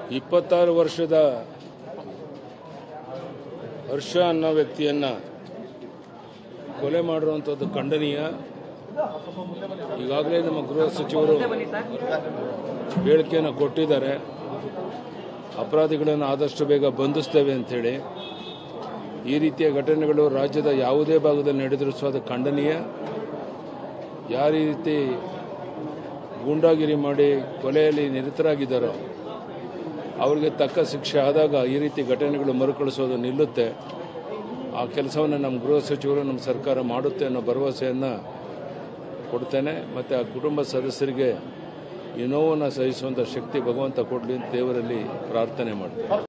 ಇಪ್ಪತ್ತಾರು ವರ್ಷದ ಹರ್ಷ ಅನ್ನೋ ವ್ಯಕ್ತಿಯನ್ನ ಕೊಲೆ ಮಾಡಿರುವಂಥದ್ದು ಖಂಡನೀಯ ಈಗಾಗಲೇ ನಮ್ಮ ಗೃಹ ಸಚಿವರು ಹೇಳಿಕೆಯನ್ನು ಕೊಟ್ಟಿದ್ದಾರೆ ಅಪರಾಧಿಗಳನ್ನು ಆದಷ್ಟು ಬೇಗ ಬಂಧಿಸ್ತೇವೆ ಅಂಥೇಳಿ ಈ ರೀತಿಯ ಘಟನೆಗಳು ರಾಜ್ಯದ ಯಾವುದೇ ಭಾಗದಲ್ಲಿ ನಡೆದರೂ ಸಹ ಅದು ಖಂಡನೀಯ ಯಾವ ರೀತಿ ಗೂಂಡಾಗಿರಿ ಮಾಡಿ ಕೊಲೆಯಲ್ಲಿ ನಿರತರಾಗಿದ್ದಾರೋ ಅವರಿಗೆ ತಕ್ಕ ಶಿಕ್ಷೆ ಆದಾಗ ಈ ರೀತಿ ಘಟನೆಗಳು ಮರುಕಳಿಸೋದು ನಿಲ್ಲುತ್ತೆ ಆ ಕೆಲಸವನ್ನು ನಮ್ಮ ಗೃಹ ಸಚಿವರು ನಮ್ಮ ಸರ್ಕಾರ ಮಾಡುತ್ತೆ ಅನ್ನೋ ಭರವಸೆಯನ್ನು ಕೊಡ್ತೇನೆ ಮತ್ತು ಆ ಕುಟುಂಬ ಸದಸ್ಯರಿಗೆ ಈ ನೋವನ್ನು ಸಹಿಸುವಂಥ ಶಕ್ತಿ ಭಗವಂತ ಕೊಡಲಿ ಅಂತ ದೇವರಲ್ಲಿ ಪ್ರಾರ್ಥನೆ ಮಾಡ್ತೇನೆ